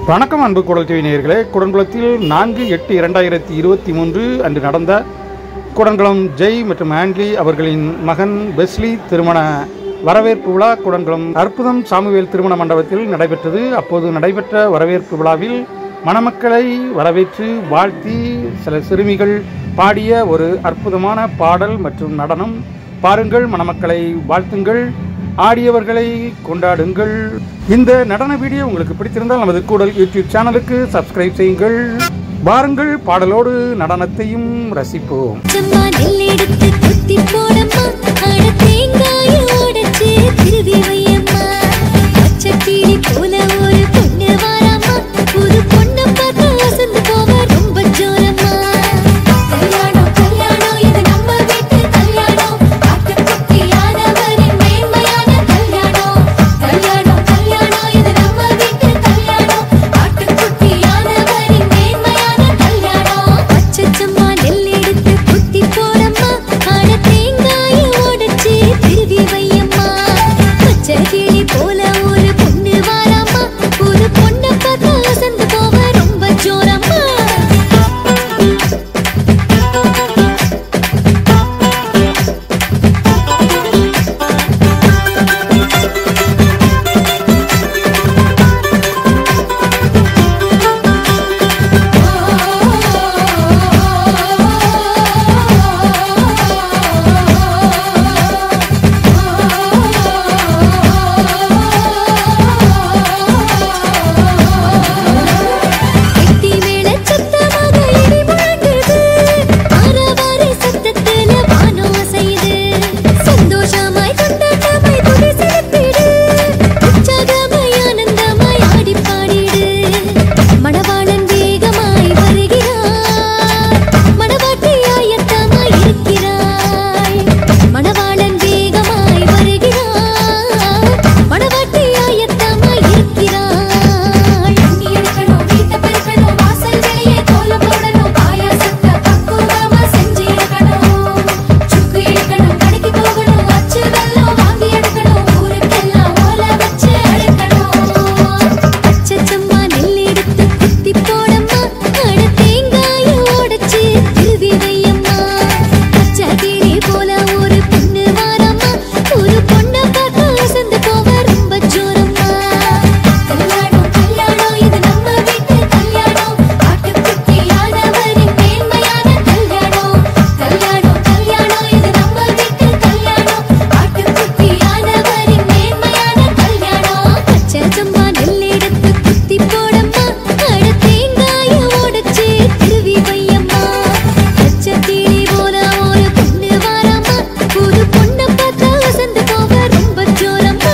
வணக்கம் அன்பு குடல் டிவி நேயர்களே குடன்குளத்தில் நான்கு எட்டு இரண்டாயிரத்தி இருபத்தி மூன்று அன்று நடந்த குடன்குளம் ஜெய் மற்றும் ஆண்ட்லி அவர்களின் மகன் பெஸ்லி திருமண வரவேற்பு விழா குடன்குளம் அற்புதம் சாமுவேல் திருமண மண்டபத்தில் நடைபெற்றது அப்போது நடைபெற்ற வரவேற்பு விழாவில் மணமக்களை வரவேற்று வாழ்த்தி சில சிறுமிகள் பாடிய ஒரு அற்புதமான பாடல் மற்றும் நடனம் பாருங்கள் மணமக்களை வாழ்த்துங்கள் ஆடியவர்களை கொண்டாடுங்கள் இந்த நடன வீடியோ உங்களுக்கு பிடித்திருந்தால் நமது கூடல் யூடியூப் சேனலுக்கு சப்ஸ்கிரைப் செய்யுங்கள் வாருங்கள் பாடலோடு நடனத்தையும் ரசிப்போம் சும்மா நெல்லெடுத்து குத்தி போடம்மா அட தேங்காய உடைச்சு திருவி வையம்மா பச்சை கிளி போல ஒரு பொண்ணு வாராம்மா புது பொண்ணு பார்த்து அசந்து போவ ரொம்ப ஜோரம்மா கல்யாணம் கல்யாணம் இது நம்ம வீட்டு கல்யாணம் ஆட்டுக்குட்டியானவரின் மேன்மையான கல்யாணம் கல்யாணம் கல்யாணம் இது நம்ம வீட்டு கல்யாணம் ஆட்டுக்குட்டியானவரின் மேன்மையான கல்யாணம் அச்சச்சம்மா நெல் எடுத்து குத்தி போடம்மா அட தேங்காய உடைச்சு திருவி வையம்மா பச்சை கிளி போல ஒரு பொண்ணு வாராம்மா ஒரு பொண்ணை பார்த்து அசந்து போவ ரொம்ப ஜோரம்மா கெட்டி மேல சத்தமாக இடி முழங்குது ஆரவார சத்தத்துல வானம் அசையுது சந்தோஷமாய் கொண்டாட்டமாய் துடி செலுத்திடு உற்சாகமாய் ஆனந்தமாய் ஆடி பாடிடு மணவாளன் வேகமாய் வருகிறார் மணவாட்டி ஆயத்தமாய் இருக்கிறாய் மணவாளன் வேகமாய் வருகிறார் மணவாட்டி ஆயத்தமாய் இருக்கிறாய் அங்கி எடுக்கணும் வீட்டை பெருக்கணும் வாசல் வெளியே கோலம் போடணும் பாயாசத்தை பக்குவமா செஞ்சு எடுக்கணும் சுக்கு எடுக்கணும் கடைக்கு போகணும் அச்சு வெல்லம் வாங்கி எடுக்கணும் ஊருக்கெல்லாம் ஓலை வச்சு அழைக்கணும் அச்சச்சம்மா நெல் எடுத்து குத்தி போடம்மா அட தேங்காய உடைச்சு திருவி வையம்மா பச்சை கிளி போல ஒரு பொண்ணு வாரம்மா ஒரு பொண்ணை பார்த்து அசந்து போவ ரொம்ப ஜோரம்மா கல்யாணம் கல்யாணம் இது நம்ம வீட்டு கல்யாணம் ஆட்டுக்குட்டியானவரின் மேன்மையான கல்யாணம் கல்யாணம் கல்யாணம் இது நம்ம வீட்டு கல்யாணம் ஆட்டுக்குட்டியானவரின் மேன்மையான கல்யாணம் பச்சை சம்பா நெல் எடுத்து குத்தி போடம்மா அட தேங்காய உடைச்சு திருவி வையம்மா பச்சை கிளி போல ஒரு பொண்ணு வாராம்மா ஒரு பொண்ணை பார்த்தா அசந்து போவ ரொம்ப ஜோரம்மா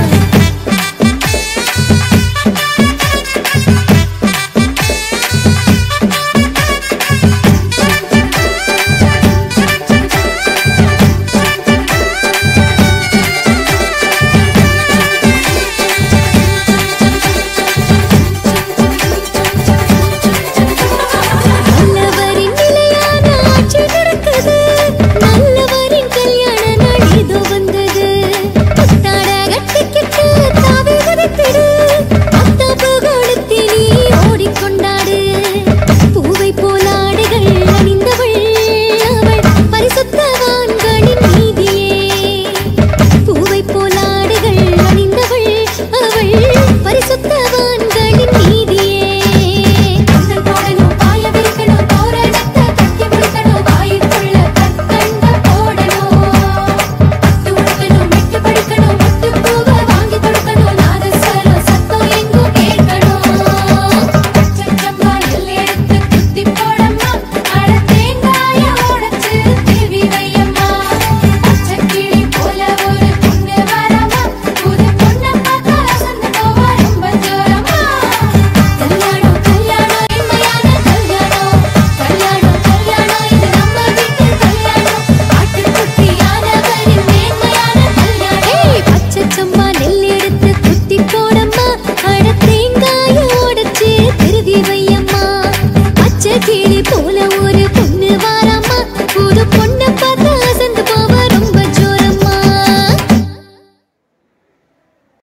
நல்லவரின் நிலையான ஆட்சி நடக்குது நல்லவரின் கல்யாண நாள் இதோ வந்தது புத்தாட கட்டிக்கிட்டு தாவி குதித்திடு அத்தா புகழுத்தி நீ ஓடிக்கொண்டாடு பூவை போல ஆடைகள் அணிந்தவள் அவள் பரிசுத்தவான்களின் நீதியே பூவை போல ஆடைகள் அணிந்தவள் அவள் பரிசுத்தவான்களின் நீதியே கண்கள் போடணும் பாய விரிக்கணும் தோரணத்தை கட்டி முடிக்கணும் வாயுக்குள்ள கற்கண்ட போடணும் பட்டு உடுக்கணும் மெட்டு படிக்கணும் முத்து பூவை வாங்கி கொடுக்கணும் நாதஸ்வரம் சத்தம் எங்கும் கேட்கணும் சச்சப்பா நெல் எடுத்து குத்தி போடம்மா அட தேங்காய உடைச்சு திருவி வையம்மா பச்சை கிளி போல ஒரு பொண்ணு வரமா புது பொண்ணை பார்த்தா அசந்து போவா ரொம்ப ஜோரமா கல்யாணம் கல்யாணம் இன்மையான கல்யாணம் கல்யாணம் கல்யாணம் இது நம்ம வீட்டு கல்யாணம் ஆட்டுக்குட்டியானவரின் மேன்மையான கல்யாணம் ஏய் பச்சை சம்பா நெல் எடுத்து குத்தி போடம்மா அட தேங்காய உடைச்சு திருவி வையம்மா பச்சை கிளி